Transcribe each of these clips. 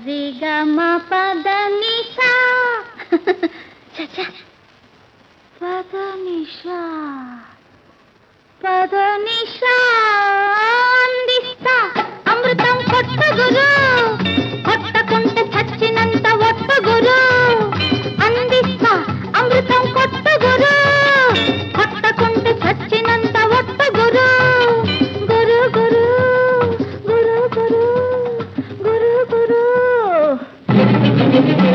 సరిగమ పద నిషా పద నిషా పద నిషా అందిస్తా అమృతం కొట్ట గురు కొట్టకుంటే చచ్చినంత ఒట్ట గురు అందిస్తా అమృతం కొట్ట గురు కొట్టకుంటే చచ్చినంత ఒట్ట గురు గురు గురు గురు గురు గురు గురు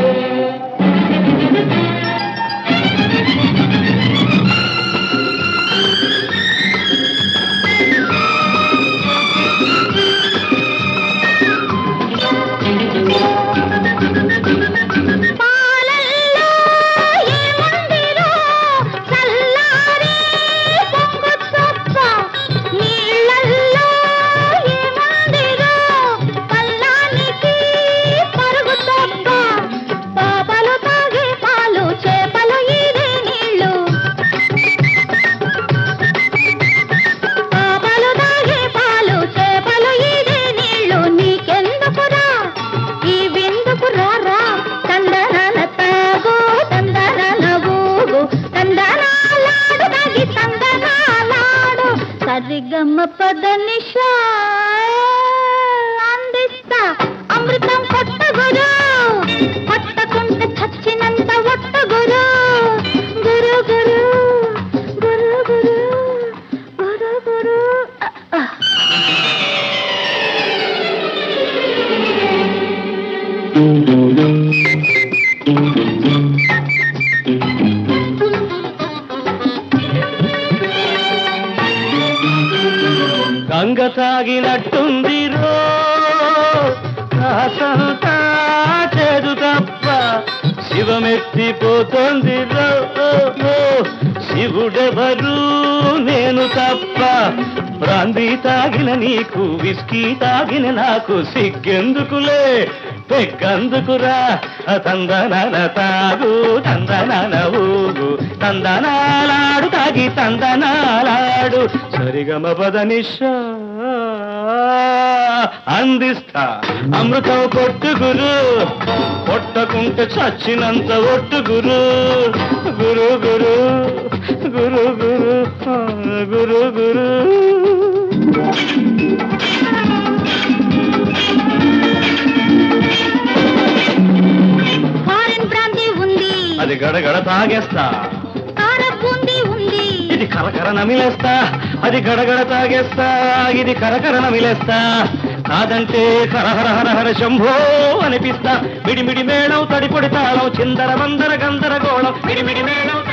పాలల్లో ఏముందిరో చల్లారే పొంగు తప్ప నీళ్ళల్లో ఏముందిరో పల్లానికి పరుగు తప్ప పాపలు తాగే పాలు చేపలు ఈదే నీళ్ళు పాపలు తాగే పాలు చేపలు ఈదే నీళ్ళు నీకెందుకురా ఈ విందుకు రారా తందనాల తాగు తందనాల ఊగు తందనాలాడు తాగి తందనాలాడు సరిగమ్మ పద నిషా అందిస్తా అమృతం కొట్ట గురు కొట్టకుంటే చచ్చినంత ఒట్ట గురు గురు గురు గురు గురు గురు గురు ఆ, ఆ. గంగ తాగినట్టుంది రో కాసంతా చేదు తప్ప శివమెత్తిపోతుంది రో ఓ, ఓ. శివుడెవరు నేను తప్ప బ్రాందీ తాగిన నీకు విస్కీ తాగిన నాకు సిగ్గెందుకులే పెగ్గందుకురా తందనాల తాగు తందనాల ఊగు తందనాలాడు తాగి తందనాలాడు సరిగమ పదనిషా అందిస్తా అమృతం కొట్టు గురు కొట్టకుంటే చచ్చినంత ఒట్టు గురు గురు గురు గురు గురు ఆ, గురు గురు ఫారెన్ బ్రాంతి ఉంది అది గడగడ తాగేస్తా కార బూందీ ఉంది ఇది కరకర నమిలేస్తా అది గడగడ తాగేస్తా ఇది కరకర నమిలేస్తా కాదంటే హరహర హరహర శంభో అనిపిస్తా మిడిమిడి మేళం తడిపొడి తాళం చిందర వందర గందరగోళం మిడిమిడి మేళం